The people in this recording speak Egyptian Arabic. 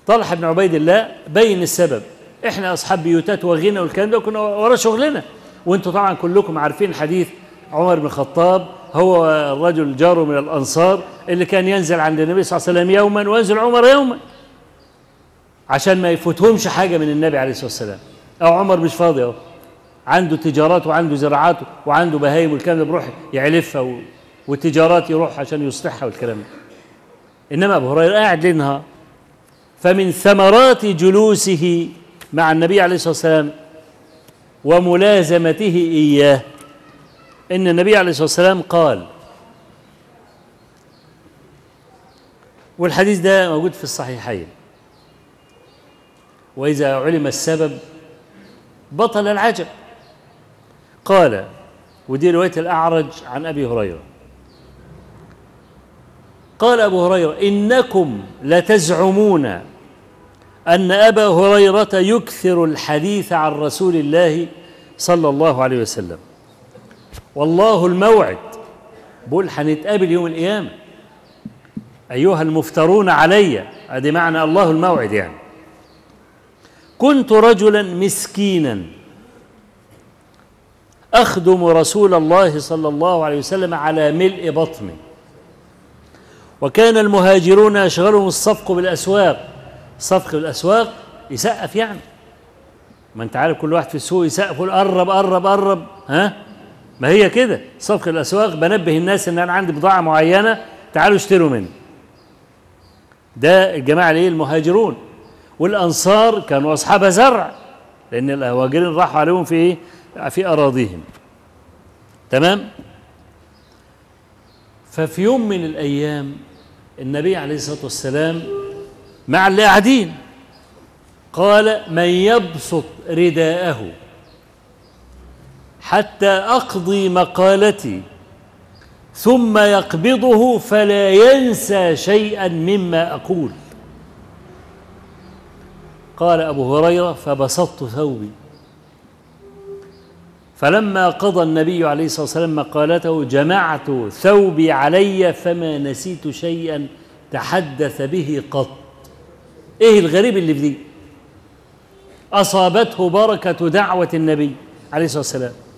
طلحة بن عبيد الله بين السبب احنا اصحاب بيوتات وغنى والكلام ده كنا ورا شغلنا وانتم طبعا كلكم عارفين حديث عمر بن الخطاب هو الرجل جاره من الانصار اللي كان ينزل عند النبي صلى الله عليه وسلم يوما وينزل عمر يوما عشان ما يفوتهمش حاجه من النبي عليه الصلاه والسلام او عمر مش فاضي اهو عنده تجارات وعنده زراعات وعنده بهايم والكلام ده بيروح يعلفها و... والتجارات يروح عشان يصلحها والكلام ده انما ابو هريره قاعد ليل نهار فمن ثمرات جلوسه مع النبي عليه الصلاه والسلام وملازمته اياه ان النبي عليه الصلاه والسلام قال والحديث ده موجود في الصحيحين واذا علم السبب بطل العجب قال ودي روايه الاعرج عن ابي هريره قال ابو هريره انكم لتزعمون ان ابا هريره يكثر الحديث عن رسول الله صلى الله عليه وسلم والله الموعد بقول هنتقابل يوم القيامه ايها المفترون علي ادي معنى الله الموعد يعني كنت رجلا مسكينا اخدم رسول الله صلى الله عليه وسلم على ملء بطني وكان المهاجرون يشغلهم الصفق بالاسواق صفق بالاسواق يسقف يعني ما انت عارف كل واحد في السوق يسقف يقول قرب قرب قرب ها ما هي كده صفق الاسواق بنبه الناس ان انا عندي بضاعه معينه تعالوا اشتروا مني ده الجماعه الايه المهاجرون والانصار كانوا اصحاب زرع لان المهاجرين راحوا عليهم في ايه في اراضيهم تمام ففي يوم من الايام النبي عليه الصلاه والسلام مع اللي قاعدين قال من يبسط رداءه حتى اقضي مقالتي ثم يقبضه فلا ينسى شيئا مما اقول قال ابو هريره فبسطت ثوبي فلما قضى النبي عليه الصلاه والسلام مقالته جمعت ثوبي علي فما نسيت شيئا تحدث به قط ايه الغريب اللي في دي اصابته بركه دعوه النبي عليه الصلاه والسلام